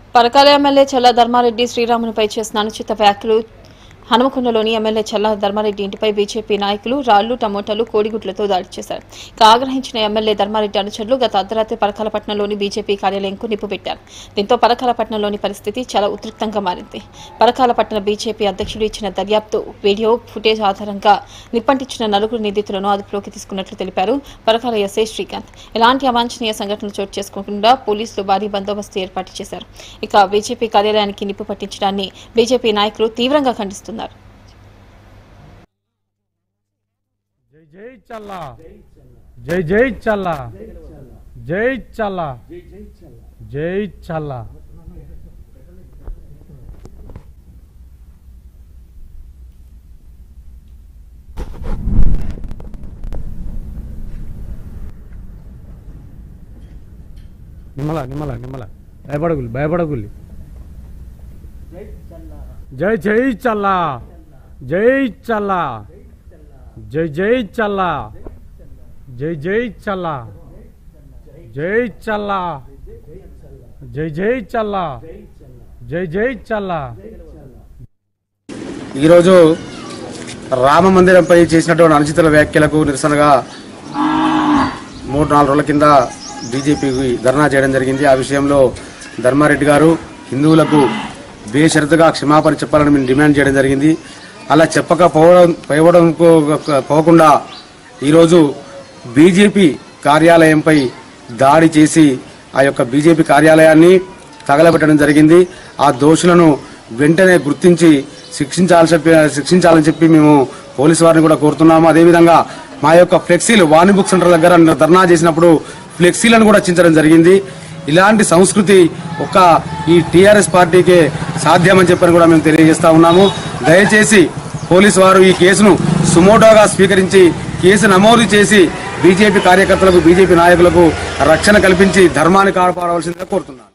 Parakala MLA Challa Dharmareddy శ్రీరామునిపై చేసిన అనుచిత వ్యాఖ్యలు హనుమకొండలోని ఎమ్మెల్యే చల్లా ధర్మారెడ్డి ఇంటిపై బీజేపీ నాయకులు రాళ్లు టమోటాలు కోడిగుడ్లతో దాడి చేశారు ఇక ఆగ్రహించిన ఎమ్మెల్యే ధర్మారెడ్డి అనుచరులు గత అర్ధరాత్రి పరకాలపట్నంలోని బీజేపీ కార్యాలయంకు నిప్పు పెట్టారు దీంతో పరకాలపట్నంలోని పరిస్థితి చాలా ఉద్రిక్తంగా మారింది పరకాలపట్నం బీజేపీ అధ్యక్షుడు ఇచ్చిన దర్యాప్తు వీడియో ఫుటేజ్ ఆధారంగా నిప్పంటించిన నలుగురు నిందితులను అదుపులోకి తీసుకున్నట్లు తెలిపారు పరకాల ఎస్ఐ శ్రీకాంత్ ఎలాంటి అవాంఛనీయ సంఘటనలు చోటు చేసుకోకుండా పోలీసులు భారీ బందోబస్తు ఏర్పాటు చేశారు ఇక బీజేపీ కార్యాలయానికి నిప్పు పట్టించడాన్ని బీజేపీ నాయకులు తీవ్రంగా ఖండిస్తున్నారు జై జై చల్లా జై జై చల్లా జై చల్లా జై చల్లా నిమ్మల నిమ్మల నిమ్మల భయపడగులి భయపడగులి జై జై చల్లా జై చల్లా జై జై చల్లా జై జై చల్లా జై చల్లా జై జై చల్లా జై జై చల్లా ఈరోజు రామ మందిరంపై చేసినటువంటి అనుచితుల వ్యాఖ్యలకు నిరసనగా మూడు నాలుగు రోజుల కింద బీజేపీకి ధర్నా చేయడం జరిగింది ఆ విషయంలో ధర్మారెడ్డి గారు హిందువులకు బేషరతుగా క్షమాపణ చెప్పాలని మేము డిమాండ్ చేయడం జరిగింది అలా చెప్పకపోవడం పోవడం పోకుండా ఈరోజు బీజేపీ కార్యాలయంపై దాడి చేసి ఆ యొక్క బీజేపీ కార్యాలయాన్ని తగలబెట్టడం జరిగింది ఆ దోషులను వెంటనే గుర్తించి శిక్షించాలని చెప్పి శిక్షించాలని చెప్పి మేము పోలీసు వారిని కూడా కోరుతున్నాము అదేవిధంగా మా యొక్క ఫ్లెక్సీలు వాణి బుక్ సెంటర్ దగ్గర ధర్నా చేసినప్పుడు ఫ్లెక్సీలను కూడా చించడం జరిగింది ఇలాంటి సంస్కృతి ఒక ఈ టీఆర్ఎస్ పార్టీకే సాధ్యమని చెప్పని కూడా మేము తెలియజేస్తా ఉన్నాము దయచేసి పోలీసు వారు ఈ కేసును సుమోటోగా స్వీకరించి కేసు నమోదు చేసి బీజేపీ కార్యకర్తలకు బీజేపీ నాయకులకు రక్షణ కల్పించి ధర్మాన్ని కాపాడవలసిందిగా కోరుతున్నాను